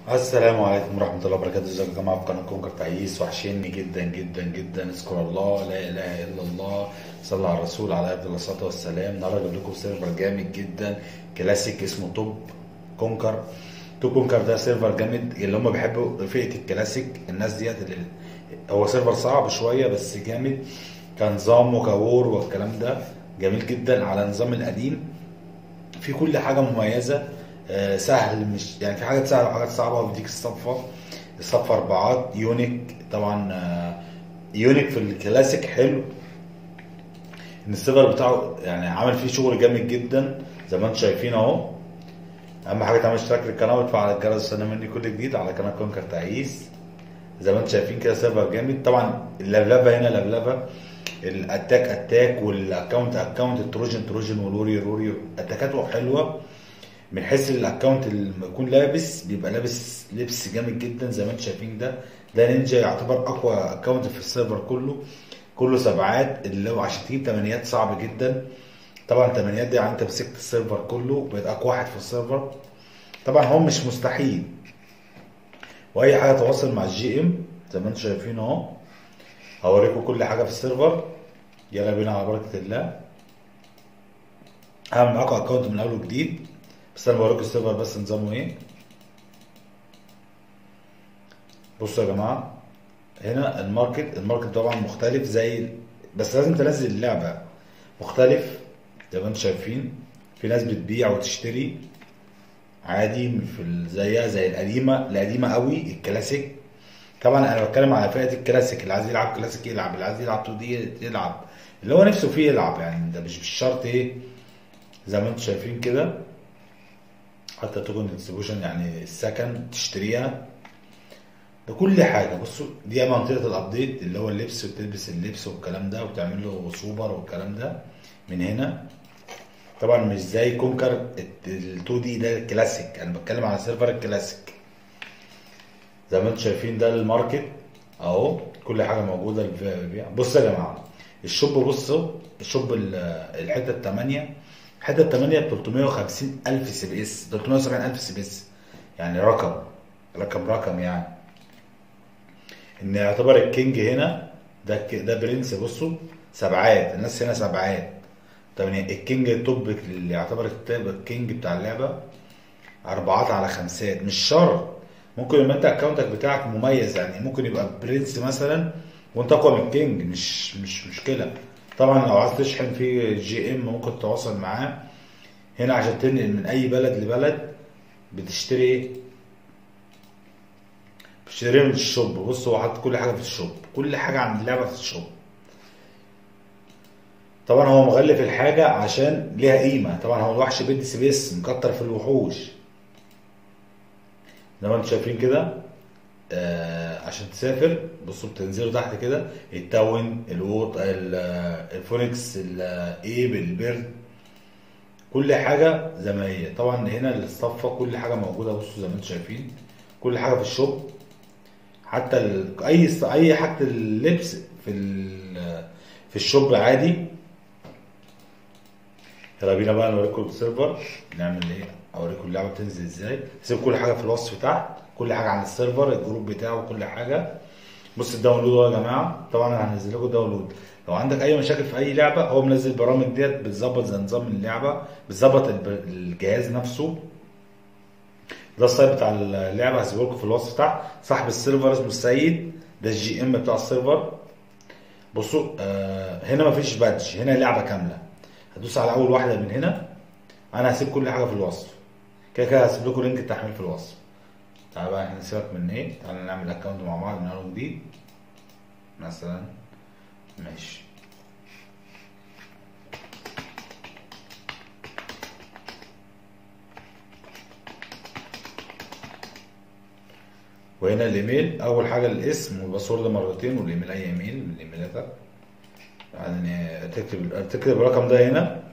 السلام عليكم ورحمة الله وبركاته ازيكم يا جماعة في قناة كونكر تعيس وحشني جدا جدا جدا اذكر الله لا اله الا الله صلى على الرسول عليه افضل الصلاة والسلام النهارده جايب لكم سيرفر جامد جدا كلاسيك اسمه توب كونكر توب كونكر ده سيرفر جامد اللي هم بيحبوا فئة الكلاسيك الناس ديت اللي هو سيرفر صعب شوية بس جامد كنظام وكور والكلام ده جميل جدا على النظام القديم في كل حاجة مميزة آه، سهل مش يعني في حاجات سهلة وحاجات صعبة وبيديك الصفة الصفة أربعات يونيك طبعا آه، يونيك في الكلاسيك حلو إن السيرفر بتاعه يعني عامل فيه شغل جامد جدا زي ما انتم شايفين أهو أهم حاجة تعمل اشتراك للقناة وتفعل الجرس عشان مني كل جديد على قناة كونكر تعيس زي ما انتم شايفين كده سيرفر جامد طبعا اللفلفة هنا لفلفة الاتاك اتاك والاكونت اكونت التروجن تروجن والوري روري اتاكاته حلوه من حيث الاكونت اللي يكون لابس بيبقى لابس لبس جامد جدا زي ما انتم شايفين ده ده نينجا يعتبر اقوى اكونت في السيرفر كله كله سبعات اللي هو عشان تجيب تمانيات صعب جدا طبعا تمانيات دي يعني انت مسكت السيرفر كله بقيت اقوى واحد في السيرفر طبعا هو مش مستحيل واي حاجه تواصل مع الجي ام زي ما انتم شايفين اهو هوريكم كل حاجه في السيرفر يلا بينا على بركه الله هعمل معاكم اكونت من اول وجديد بس انا بوريكم السيرفر بس نظامه ايه بصوا يا جماعه هنا الماركت الماركت طبعا مختلف زي بس لازم تنزل اللعبه مختلف زي ما انتم شايفين في ناس بتبيع وتشتري عادي في ال- زيها زي القديمه القديمه قوي الكلاسيك طبعا انا بتكلم على فئه الكلاسيك اللي عايز يلعب كلاسيك يلعب اللي عايز يلعب 2 دي يلعب اللي هو نفسه فيه يلعب يعني ده مش مش شرط ايه زي ما انتم شايفين كده حتى توكن ديستريبيوشن يعني السكن تشتريها ده كل حاجه بصوا دي منطقه الابديت اللي هو اللبس وتلبس اللبس والكلام ده وتعمل له سوبر والكلام ده من هنا طبعا مش زي كونكر ال 2 دي ده الكلاسيك انا بتكلم على سيرفر الكلاسيك زي ما انتم شايفين ده الماركت اهو كل حاجه موجوده للبيع بصوا يا جماعه الشوب بصوا الشوب ال- الحته الثمانيه الحته الثمانيه ب 350 الف سي بي اس 370 الف سي بي اس يعني رقم رقم رقم يعني ان يعتبر الكينج هنا ده ك- ده برنس بصوا سبعات الناس هنا سبعات طب يعني الكينج التوب اللي يعتبر التاب- الكينج بتاع اللعبه اربعات على خمسات مش شرط ممكن يبقى انت اكونتك بتاعك مميز يعني ممكن يبقى برنس مثلا وانت اقوى من الكينج مش مش مشكله طبعا لو عايز تشحن في جي ام ممكن تتواصل معاه هنا عشان تنقل من اي بلد لبلد بتشتري ايه بتشتري من الشوب بص هو حاطط كل حاجه في الشوب كل حاجه عند اللعبه في الشوب طبعا هو مغلف الحاجه عشان ليها قيمه طبعا هو الوحش بيدي سي بي اس مكتر في الوحوش زي ما انتم شايفين كده آه عشان تسافر بصوا بتنزلوا تحت كده التاون الوط ال- آه، الفونكس الايب البرد كل حاجه زي ما هي طبعا هنا الصفه كل حاجه موجوده بصوا زي ما انتم شايفين كل حاجه في الشوب حتى ال... اي اي حاجه اللبس في ال... في الشوب عادي يلا بينا بقى نوريكم السيرفر نعمل ايه اوريكم اللعبه بتنزل ازاي هسيب كل حاجه في الوصف تحت كل حاجه عن السيرفر الجروب بتاعه وكل حاجه بص الداونلود اهو يا جماعه طبعا انا هنزل لكم داونلود لو عندك اي مشاكل في اي لعبه هو منزل البرامج ديت بتظبط زي نظام اللعبه بتظبط الب- الجهاز نفسه ده السايت بتاع اللعبه هسيبه لكم في الوصف تحت صاحب السيرفر اسمه السيد ده الجي ام بتاع السيرفر بصوا آه هنا مفيش بادج هنا لعبه كامله هتدوس على اول واحده من هنا انا هسيب كل حاجه في الوصف كده كده هسيب لكم لينك التحميل في الوصف تعالى بقى احنا نسيبك من ايه تعالى نعمل اكونت مع بعض من اول وجديد مثلا ماشي وهنا الايميل اول حاجه الاسم والباسورد مرتين والايميل اي ايميل من ايميلاتك يعني تكتب تكتب الرقم ده هنا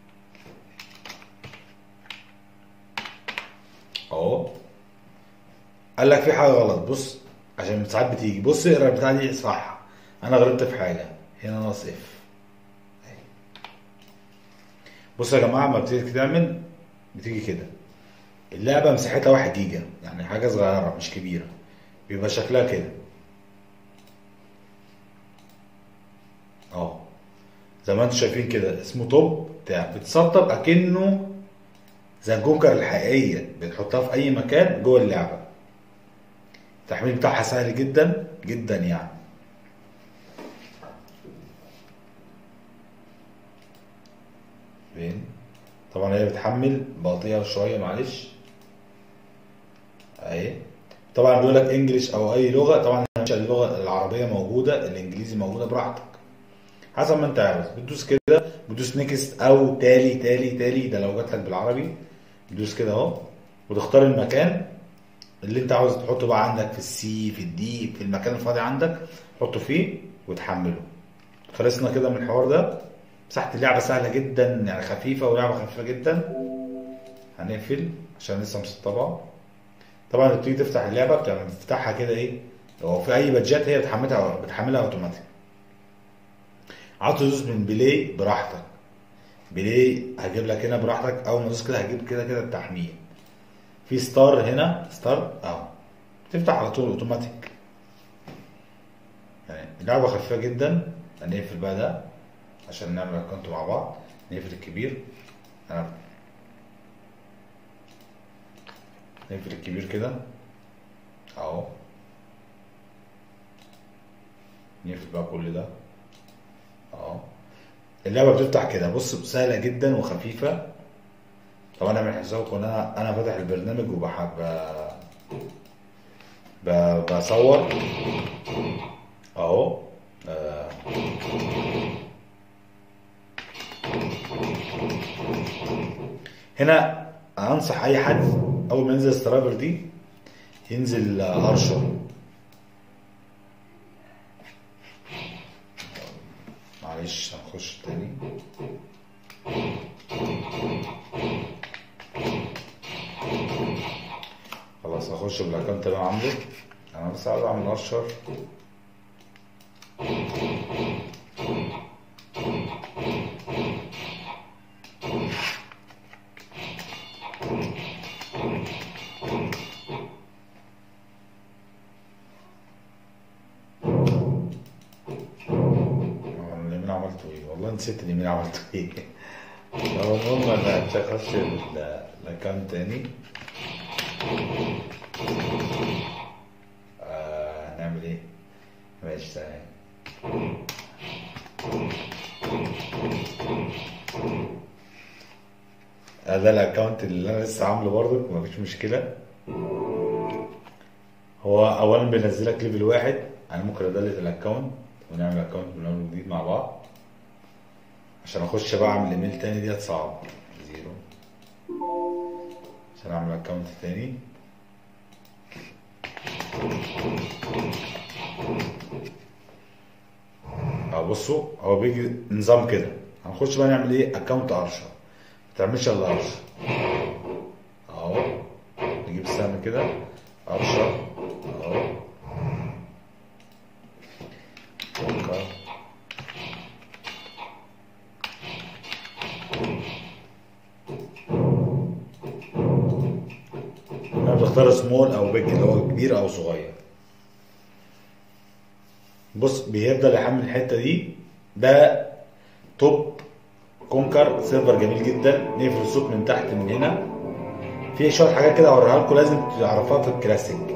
اهو قال لك في حاجه غلط بص عشان ساعات بتيجي بص اقرا البتاعه دي صح انا غلطت في حاجه هنا ناقص اف بص يا جماعه لما بتيجي تعمل بتيجي كده اللعبة مساحتها واحد جيجا يعني حاجة صغيرة مش كبيرة بيبقى شكلها كده اه زي ما انتم شايفين كده اسمه توب بتاع بتسطب اكنه زي الجوكر الحقيقية بتحطها في اي مكان جوه اللعبة التحميل بتاعها سهل جدا جدا يعني فين طبعا هي بتحمل بطيئة شوية معلش اهي طبعا بيقول لك انجليش او اي لغة طبعا مش اللغة العربية موجودة الانجليزي موجودة براحتك حسب ما انت عاوز بتدوس كده بتدوس نيكست او تالي تالي تالي ده لو جات لك بالعربي بتدوس كده اهو وتختار المكان اللي انت عاوز تحطه بقى عندك في السي في الدي في المكان الفاضي عندك حطه فيه وتحمله خلصنا كده من الحوار ده مساحة اللعبة سهلة جدا يعني خفيفة ولعبة خفيفة جدا هنقفل عشان لسه مسطبة طبعا لما تيجي تفتح اللعبة بتعمل بتفتحها كده ايه لو في اي بادجات هي بتحملها بتحملها اوتوماتيك عاوز تدوس من بلاي براحتك بلاي هجيب لك هنا براحتك اول ما تدوس كده هجيب كده كده التحميل في ستار هنا ستار اهو تفتح على طول اوتوماتيك يعني اللعبة خفيفة جدا هنقفل بقى ده عشان نعمل اكونت مع بعض نقفل الكبير انا نقفل الكبير كده اهو نقفل بقى كل ده اهو اللعبة بتفتح كده بص سهلة جدا وخفيفة طبعا اعمل حسابك ان انا انا فاتح البرنامج وبحب ب- بصور اهو آه. هنا انصح اي حد اول ما ينزل السرايفر دي ينزل آه، ارشر معلش هنخش تاني خلاص هخش بالاكونت اللي انا عامله انا بس عايز اعمل ارشر أنا اليمين عملته ايه والله نسيت اليمين عملته ايه هو المهم انا هخش ال- الاكونت تاني آه هنعمل ايه ماشي تمام آه، ده الاكونت اللي انا لسه عامله برضك مفيش مشكله هو اولا بينزلك ليفل واحد انا ممكن ادلت الاكونت ونعمل اكونت من اول وجديد مع بعض عشان اخش بقى اعمل ايميل تاني ديت صعب زيرو عشان اعمل اكونت تاني اه بصوا هو بيجي نظام كده هنخش بقى نعمل ايه اكونت ارشر ما تعملش الا ارشر اهو نجيب السهم كده ارشر اهو أوكي. انا بختار سمول او بيج اللي هو كبير او صغير بص بيفضل يحمل الحته دي ده توب كونكر سيرفر جميل جدا نقفل الصوت من تحت من هنا في شويه حاجات كده هوريها لكم لازم تعرفوها في الكلاسيك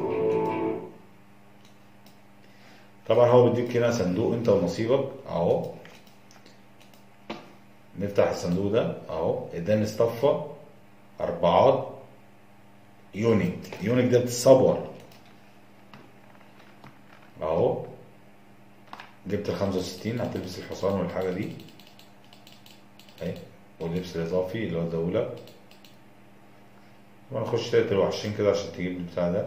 طبعا هو بيديك هنا صندوق انت ونصيبك اهو نفتح الصندوق ده اهو اداني اصطفى اربعات يونيك يونيك ده بتتصور اهو جبت ال 65 هتلبس الحصان والحاجه دي اهي واللبس الاضافي اللي هو الدولة طبعا نخش 23 كده عشان تجيب البتاع ده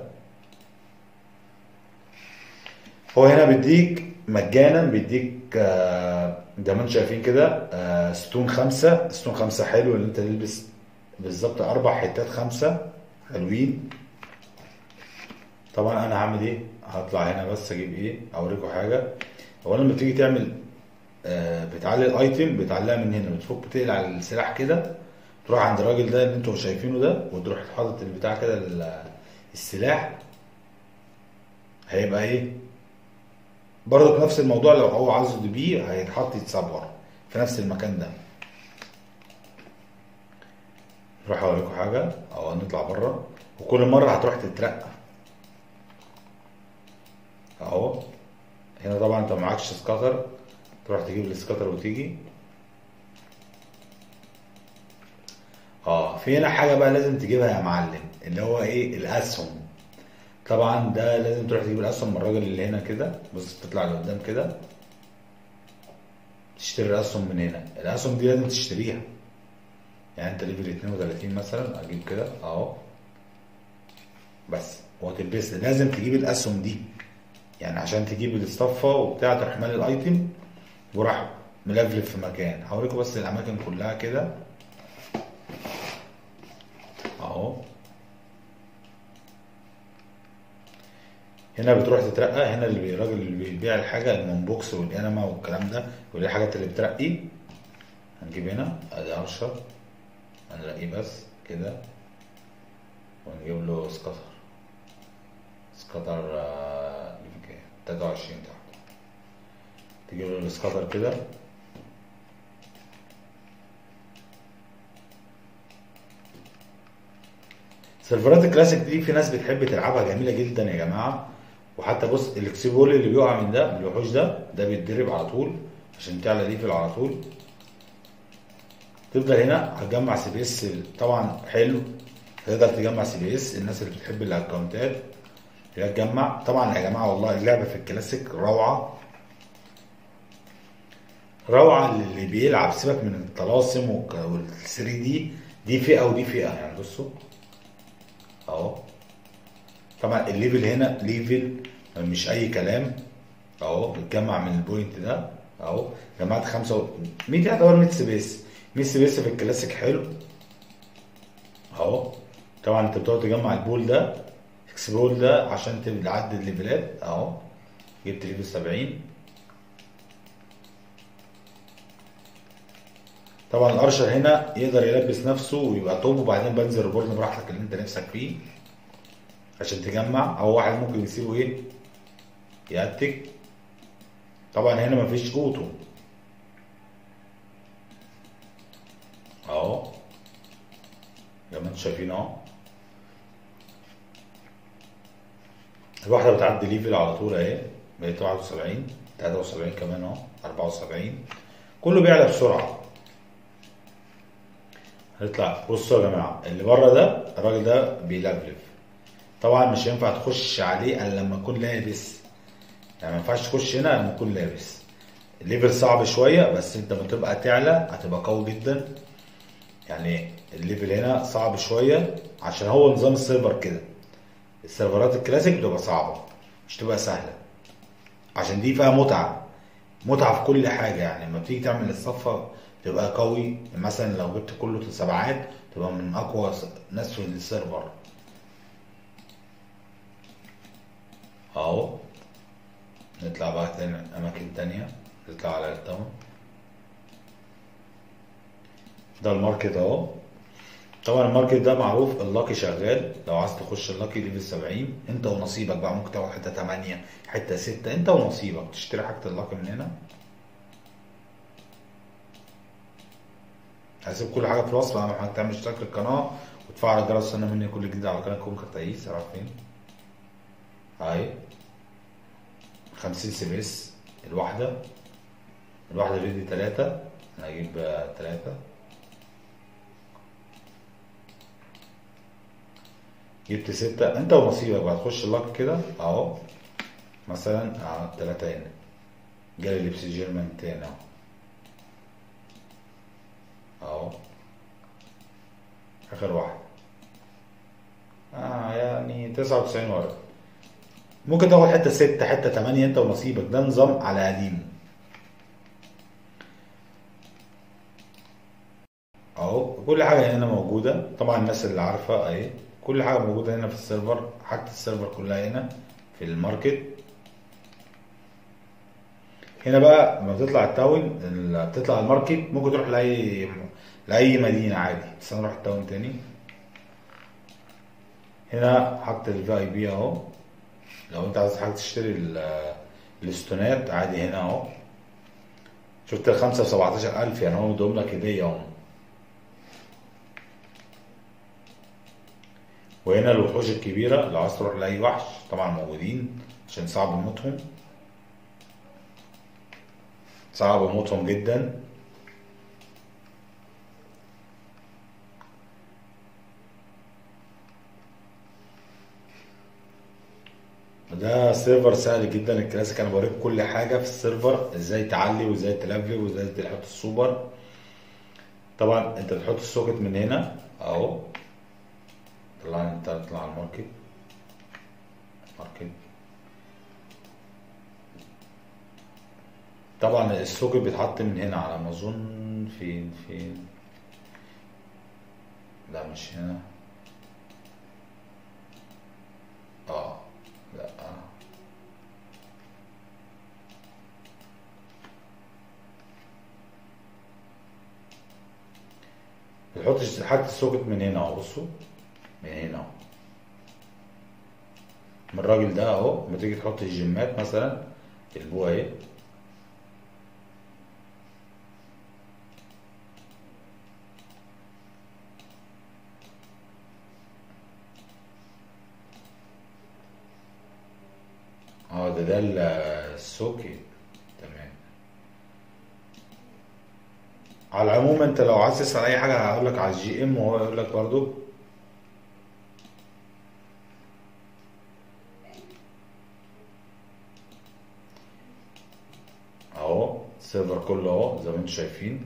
هو هنا بيديك مجانا بيديك آه، زي ما انتم شايفين كده آه، ستون خمسة ستون خمسة حلو اللي انت تلبس بالظبط اربع حتات خمسة حلوين طبعا انا هعمل ايه هطلع هنا بس اجيب ايه اوريكم حاجة هو لما تيجي تعمل آه، بتعلي الايتم بتعلقها من هنا بتفك بتقلع السلاح كده تروح عند الراجل ده اللي انتوا شايفينه ده وتروح حاطط البتاع كده ال- السلاح هيبقى ايه برضك نفس الموضوع لو هو عاوزه بيه هيتحط يتصور في نفس المكان ده نروح اوريكم حاجه او نطلع بره وكل مره هتروح تترقى اهو هنا طبعا انت معكش سكاتر تروح تجيب السكاتر وتيجي اه في هنا حاجه بقى لازم تجيبها يا معلم اللي هو ايه الاسهم طبعا ده لازم تروح تجيب الاسهم من الراجل اللي هنا كده بص تطلع لقدام كده تشتري الاسهم من هنا الاسهم دي لازم تشتريها يعني انت ليفل 32 مثلا اجيب كده اهو بس وهتلبسها لازم تجيب الاسهم دي يعني عشان تجيب الصفة وبتاع تروح مالي الايتم وراح ملفلف في مكان هوريكم بس الاماكن كلها كده اهو هنا بتروح تترقى هنا اللي بي- الراجل اللي بيبيع الحاجه المنبوكس والانما والكلام ده ودي الحاجات اللي بترقي هنجيب هنا ادي ارشر هنلاقيه بس كده ونجيب له سكاتر سكاتر آه، دي كام 23 تحت تجيب له السكاتر كده سيرفرات الكلاسيك دي في ناس بتحب تلعبها جميله جدا يا جماعه وحتى بص الاكسبول اللي بيقع من ده من الوحوش ده ده بيتضرب على طول عشان تعلى ليفل على طول تفضل هنا هتجمع سي بي اس طبعا حلو تقدر تجمع سي بي اس الناس اللي بتحب الاكونتات هي تجمع طبعا يا جماعه والله اللعبه في الكلاسيك روعه روعه للي بيلعب سيبك من الطلاسم وال 3 دي دي فئه ودي فئه يعني بصوا اهو طبعا الليفل هنا ليفل مش اي كلام اهو بتجمع من البوينت ده اهو جمعت خمسة و... 100 يعتبر 100 سبيس 100 سبيس في الكلاسيك حلو اهو طبعا انت بتقعد تجمع البول ده اكسبول ده عشان تعدي الليفلات اهو جبت ليفل 70 طبعا الارشر هنا يقدر يلبس نفسه ويبقى توب وبعدين بنزل ريبورن براحتك اللي انت نفسك فيه عشان تجمع او واحد ممكن يسيبه ايه يأتك طبعا هنا مفيش اوتو اهو زي ما انتم شايفين اهو الواحدة بتعدي ليفل على طول اهي بقت 71 73 كمان اهو 74 كله بيعلى بسرعة هنطلع بصوا يا جماعة اللي بره ده الراجل ده بيلفلف طبعا مش هينفع تخش عليه الا لما تكون لابس يعني ما ينفعش تخش هنا لما تكون لابس الليفل صعب شويه بس انت لما تبقى تعلى هتبقى قوي جدا يعني الليفل هنا صعب شويه عشان هو نظام السيرفر كده السيرفرات الكلاسيك بتبقى صعبه مش تبقى سهله عشان دي فيها متعه متعه في كل حاجه يعني لما بتيجي تعمل الصفه تبقى قوي مثلا لو جبت كله سبعات تبقى من اقوى ناس في السيرفر اهو نطلع بقى تاني اماكن تانية نطلع على التاون ده الماركت اهو طبعا الماركت ده معروف اللاكي شغال لو عايز تخش اللاكي ليفل 70 انت ونصيبك بقى ممكن تاخد حته 8 حته 6 انت ونصيبك تشتري حاجه اللاكي من هنا هسيب كل حاجه في الوصف اهم حاجه تعمل اشتراك في القناه وتفعل الجرس استنى مني كل جديد على قناه كونكر تايس عارف فين اهي 50 سبيس الواحدة الواحدة فيديو تلاتة انا هجيب تلاتة جبت ستة انت ونصيبك بقى تخش اللاك كده اهو مثلا اهو تلاتة هنا جالي لبس جيرمان تاني اهو اهو اخر واحدة اه يعني تسعة وتسعين ورقة ممكن تاخد حته ستة حته تمانية انت ونصيبك ده نظام على قديمه اهو كل حاجه هنا موجوده طبعا الناس اللي عارفه اهي كل حاجه موجوده هنا في السيرفر حاجه السيرفر كلها هنا في الماركت هنا بقى لما بتطلع التاون ال- بتطلع الماركت ممكن تروح لاي لاي مدينه عادي بس انا اروح التاون تاني هنا حط الفي اي بي اهو لو انت عايز حاجه تشتري ال- الاستونات عادي هنا اهو شفت الخمسة وسبعتاشر ألف يعني هو مديهم لك هدية اهو وهنا الوحوش الكبيرة لو عايز تروح لأي وحش طبعا موجودين عشان صعب موتهم صعب موتهم جدا ده سيرفر سهل جدا الكلاسيك انا بوريك كل حاجه في السيرفر ازاي تعلي وازاي تلفل وازاي تحط السوبر طبعا انت بتحط السوكت من هنا اهو طلع انت تطلع على الماركت ماركت طبعا السوكت بيتحط من هنا على ما اظن فين فين لا مش هنا اه لا بتحط حاجة السوكت من هنا اهو بصوا من هنا اهو من الراجل ده اهو لما تيجي تحط الجيمات مثلا البوه اهي اه ده ده ال- السوكت تمام على العموم انت لو عايز تسأل اي حاجة هقول لك على الجي ام وهو يقول لك برضو اهو السيرفر كله اهو زي ما انتم شايفين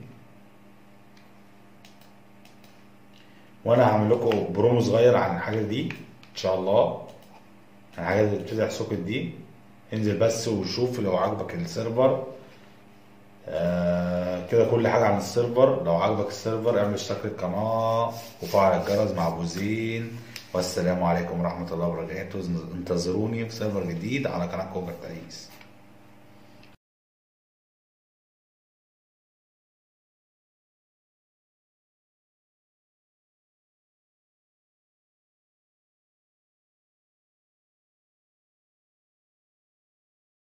وانا هعمل لكم برومو صغير عن الحاجة دي ان شاء الله عن الحاجات اللي بتفتح سوكت دي انزل بس وشوف لو عجبك السيرفر آه كده كل حاجة عن السيرفر لو عجبك السيرفر اعمل اشتراك للقناة وفعل الجرس مع ابو زين والسلام عليكم ورحمة الله وبركاته انتظروني في سيرفر جديد على قناة كوبر تعيس